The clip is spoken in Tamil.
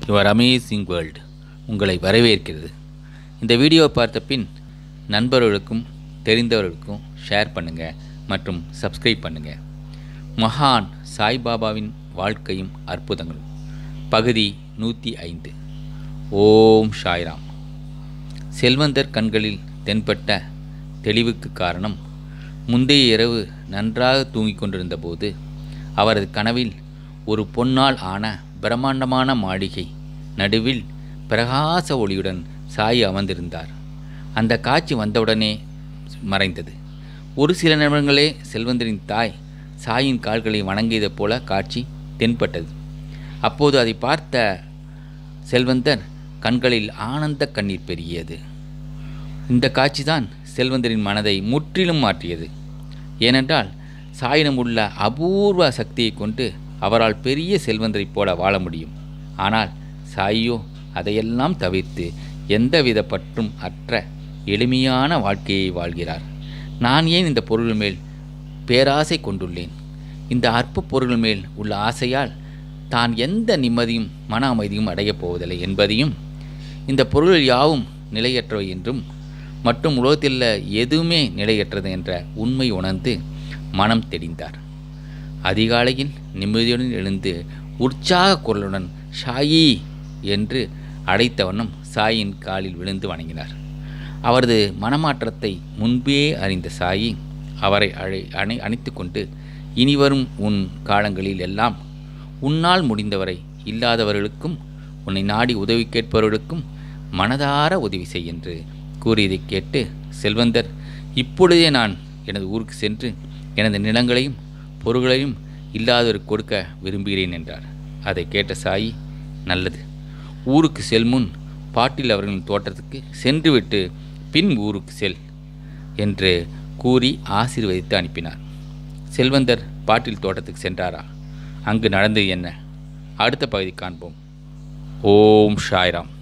யுவர் அமேசிங் வேர்ல்டு உங்களை வரவேற்கிறது இந்த வீடியோவை பார்த்த பின் நண்பர்களுக்கும் தெரிந்தவர்களுக்கும் ஷேர் பண்ணுங்கள் மற்றும் சப்ஸ்கிரைப் பண்ணுங்கள் மகான் சாய்பாபாவின் வாழ்க்கையும் அற்புதங்களும் பகுதி நூற்றி ஐந்து ஓம் சாய்ராம் செல்வந்தர் கண்களில் தென்பட்ட தெளிவுக்கு காரணம் முந்தைய இரவு நன்றாக தூங்கிக் கொண்டிருந்த போது அவரது கனவில் ஒரு பொன்னால் ஆன பிரம்மாண்டமான மாளிகை நடுவில் பிரகாச ஒளியுடன் சாய் அமர்ந்திருந்தார் அந்த காட்சி வந்தவுடனே மறைந்தது ஒரு சில நிமிடங்களே செல்வந்தரின் தாய் சாயின் கால்களை வணங்கியது போல காட்சி தென்பட்டது அப்போது அதை பார்த்த செல்வந்தர் கண்களில் ஆனந்த கண்ணீர் பெருகியது இந்த காட்சிதான் செல்வந்தரின் மனதை முற்றிலும் மாற்றியது ஏனென்றால் சாயினம் உள்ள அபூர்வ சக்தியை கொண்டு அவரால் பெரிய செல்வந்தரைப் போல வாழ முடியும் ஆனால் சாயியோ அதையெல்லாம் தவிர்த்து எந்தவித பற்றும் அற்ற எளிமையான வாழ்க்கையை வாழ்கிறார் நான் ஏன் இந்த பொருள் மேல் பேராசை கொண்டுள்ளேன் இந்த அற்ப பொருள் மேல் உள்ள ஆசையால் தான் எந்த நிம்மதியும் மன அமைதியும் அடையப் போவதில்லை என்பதையும் இந்த பொருள் யாவும் நிலையற்றவை என்றும் மற்றும் உலகத்தில் உள்ள எதுவுமே நிலையற்றது என்ற உண்மை உணர்ந்து மனம் தெளிந்தார் அதிகாலையில் நிம்மதியுடன் எழுந்து உற்சாக குரலுடன் ஷாயி என்று அழைத்த வண்ணம் சாயின் காலில் விழுந்து வணங்கினார் அவரது மனமாற்றத்தை முன்பே அறிந்த சாயி அவரை அழை அணை அணைத்து கொண்டு இனிவரும் உன் காலங்களில் எல்லாம் உன்னால் முடிந்தவரை இல்லாதவர்களுக்கும் உன்னை நாடி உதவி கேட்பவர்களுக்கும் மனதார உதவி செய் என்று கூறியதைக் கேட்டு செல்வந்தர் இப்பொழுதே நான் எனது ஊருக்கு சென்று எனது நிலங்களையும் பொருள்களையும் இல்லாதவருக்கு கொடுக்க விரும்புகிறேன் என்றார் அதை கேட்ட சாயி நல்லது ஊருக்கு செல்முன் பாட்டில் அவர்களின் தோட்டத்துக்கு சென்றுவிட்டு பின் ஊருக்கு செல் என்று கூறி ஆசீர்வதித்து அனுப்பினார் செல்வந்தர் பாட்டில் தோட்டத்துக்கு சென்றாரா அங்கு நடந்தது என்ன அடுத்த பகுதி காண்போம் ஓம் ஷாய்ராம்